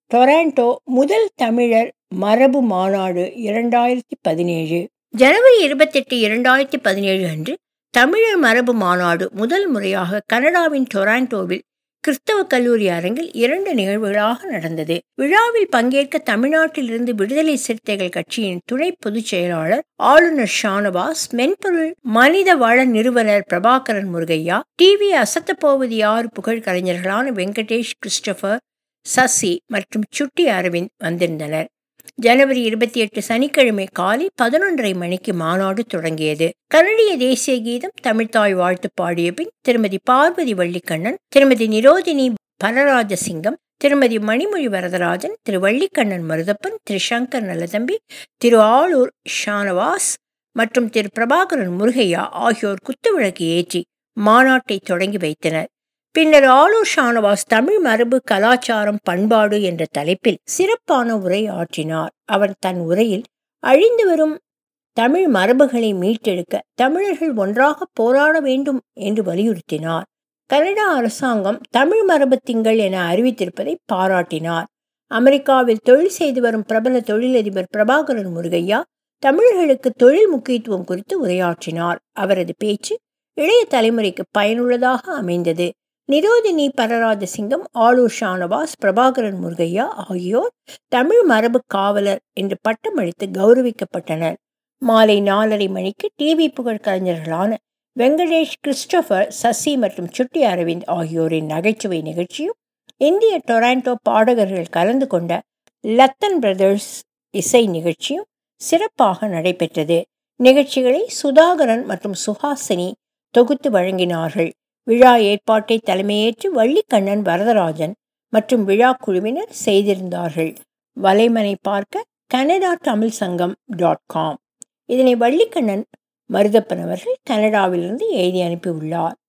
Toronto முதல் தமிழர் மரபு மாநாடு இரண்டாயிரத்தி பதினேழு ஜனவரி இருபத்தெட்டு இரண்டாயிரத்தி பதினேழு அன்று தமிழர் மரபு மாநாடு முதல் முறையாக கனடாவின் டொராண்டோவில் கிறிஸ்தவ கல்லூரி அரங்கில் இரண்டு நிகழ்வுகளாக நடந்தது விழாவில் பங்கேற்க தமிழ்நாட்டிலிருந்து விடுதலை சிறுத்தைகள் கட்சியின் துணை பொதுச் செயலாளர் ஆளுநர் ஷானவாஸ் மென்பொருள் மனித வள நிறுவனர் பிரபாகரன் முருகையா டிவி அசத்தப்போவது யார் புகழ் கலைஞர்களான வெங்கடேஷ் கிறிஸ்டபர் சசி மற்றும் சுட்டி அரவிந்த் வந்திருந்தனர் ஜனவரி இருபத்தி எட்டு சனிக்கிழமை காலை பதினொன்றரை மணிக்கு மாநாடு தொடங்கியது கனடிய தேசிய கீதம் தமிழ்தாய் வாழ்த்து பாடிய பின் திருமதி பார்வதி வள்ளிக்கண்ணன் திருமதி நிரோதினி பரராஜசிங்கம் திருமதி மணிமொழி வரதராஜன் திரு வள்ளிக்கண்ணன் மருதப்பன் திரு சங்கர் நல்லதம்பி திரு ஆளூர் ஷானவாஸ் மற்றும் திரு பிரபாகரன் முருகையா ஆகியோர் குத்துவிளக்கு ஏற்றி மாநாட்டை தொடங்கி வைத்தனர் பின்னர் ஆலூர் ஷானவாஸ் தமிழ் மரபு கலாச்சாரம் பண்பாடு என்ற தலைப்பில் சிறப்பான உரை ஆற்றினார் அவர் தன் உரையில் அழிந்து வரும் தமிழ் மரபுகளை மீட்டெடுக்க தமிழர்கள் ஒன்றாக போராட வேண்டும் என்று வலியுறுத்தினார் கனடா அரசாங்கம் தமிழ் மரபு திங்கள் என அறிவித்திருப்பதை பாராட்டினார் அமெரிக்காவில் தொழில் செய்து வரும் பிரபல தொழிலதிபர் பிரபாகரன் முருகையா தமிழர்களுக்கு தொழில் முக்கியத்துவம் குறித்து உரையாற்றினார் அவரது பேச்சு இளைய தலைமுறைக்கு பயனுள்ளதாக அமைந்தது நிரோதினி பரராஜசிங்கம் ஆளூர் ஷானவாஸ் பிரபாகரன் முருகையா ஆகியோர் தமிழ் மரபு காவலர் என்று பட்டமளித்து கௌரவிக்கப்பட்டனர் மாலை நாலரை மணிக்கு டிவி புகழ் கலைஞர்களான வெங்கடேஷ் கிறிஸ்டோபர் சசி மற்றும் சுட்டி அரவிந்த் ஆகியோரின் நகைச்சுவை நிகழ்ச்சியும் இந்திய டொராண்டோ பாடகர்கள் கலந்து கொண்ட லத்தன் பிரதர்ஸ் இசை நிகழ்ச்சியும் சிறப்பாக நடைபெற்றது நிகழ்ச்சிகளை சுதாகரன் மற்றும் சுஹாசினி தொகுத்து வழங்கினார்கள் விழா ஏற்பாட்டை தலைமையேற்று வள்ளிக்கண்ணன் வரதராஜன் மற்றும் விழா குழுவினர் செய்திருந்தார்கள் வலைமனை பார்க்க கனடா தமிழ் சங்கம் டாட் காம் இதனை வள்ளிக்கண்ணன் மருதப்பன் அவர்கள் கனடாவிலிருந்து எழுதி அனுப்பியுள்ளார்